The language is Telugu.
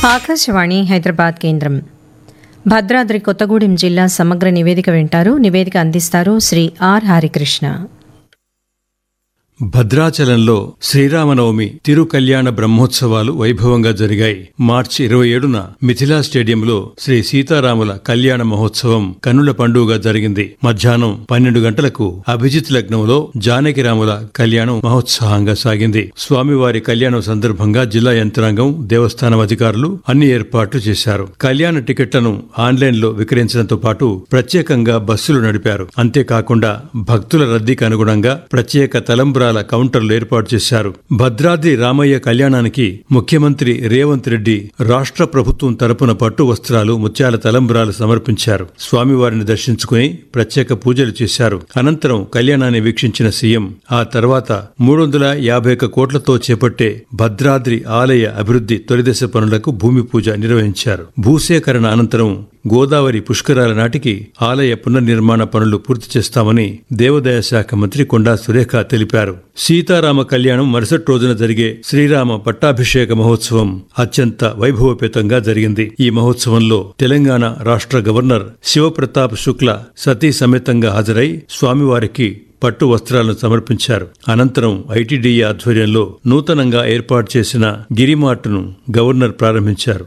ఆకాశవాణి హైదరాబాద్ కేంద్రం భద్రాద్రి కొత్తగూడెం జిల్లా సమగ్ర నివేదిక వింటారు నివేదిక అందిస్తారు శ్రీ ఆర్ హరికృష్ణ భద్రాచలంలో శ్రీరామనవమి తిరు కళ్యాణ బ్రహ్మోత్సవాలు వైభవంగా జరిగాయి మార్చి ఇరవై ఏడున మిథిలా స్టేడియంలో శ్రీ సీతారాముల కళ్యాణ మహోత్సవం కన్నుల పండుగగా జరిగింది మధ్యాహ్నం పన్నెండు గంటలకు అభిజిత్ లగ్నంలో జానకిరాముల కళ్యాణం మహోత్సాహంగా సాగింది స్వామివారి కళ్యాణం సందర్భంగా జిల్లా యంత్రాంగం దేవస్థానం అధికారులు అన్ని ఏర్పాట్లు చేశారు కళ్యాణ టికెట్లను ఆన్లైన్ లో విక్రయించడంతో పాటు ప్రత్యేకంగా బస్సులు నడిపారు అంతేకాకుండా భక్తుల రద్దీకి అనుగుణంగా ప్రత్యేక తలంబ్రాల కౌంటర్లు ఏర్పాటు చేశారు భద్రాద్రి రామయ్య కళ్యాణానికి ముఖ్యమంత్రి రేవంత్ రెడ్డి రాష్ట్ర ప్రభుత్వం తరపున పట్టు వస్త్రాలు ముత్యాల తలంబ్రాలు సమర్పించారు స్వామివారిని దర్శించుకుని ప్రత్యేక పూజలు చేశారు అనంతరం కళ్యాణాన్ని వీక్షించిన సీఎం ఆ తర్వాత మూడు వందల యాభై ఒక్క కోట్లతో చేపట్టే భద్రాద్రి ఆలయ అభివృద్ధి తొలిదశ పనులకు భూమి పూజ నిర్వహించారు భూసేకరణ అనంతరం గోదావరి పుష్కరాల నాటికి ఆలయ పునర్నిర్మాణ పనులు పూర్తి చేస్తామని దేవాదాయ శాఖ మంత్రి కొండా సురేఖ తెలిపారు సీతారామ కళ్యాణం మరుసటి రోజున జరిగే శ్రీరామ పట్టాభిషేక మహోత్సవం అత్యంత వైభవపేతంగా జరిగింది ఈ మహోత్సవంలో తెలంగాణ రాష్ట్ర గవర్నర్ శివప్రతాప్ శుక్ల సతీ సమేతంగా హాజరై స్వామివారికి పట్టు వస్త్రాలను సమర్పించారు అనంతరం ఐటీడీఏ ఆధ్వర్యంలో నూతనంగా ఏర్పాటు చేసిన గిరిమార్ట్ను గవర్నర్ ప్రారంభించారు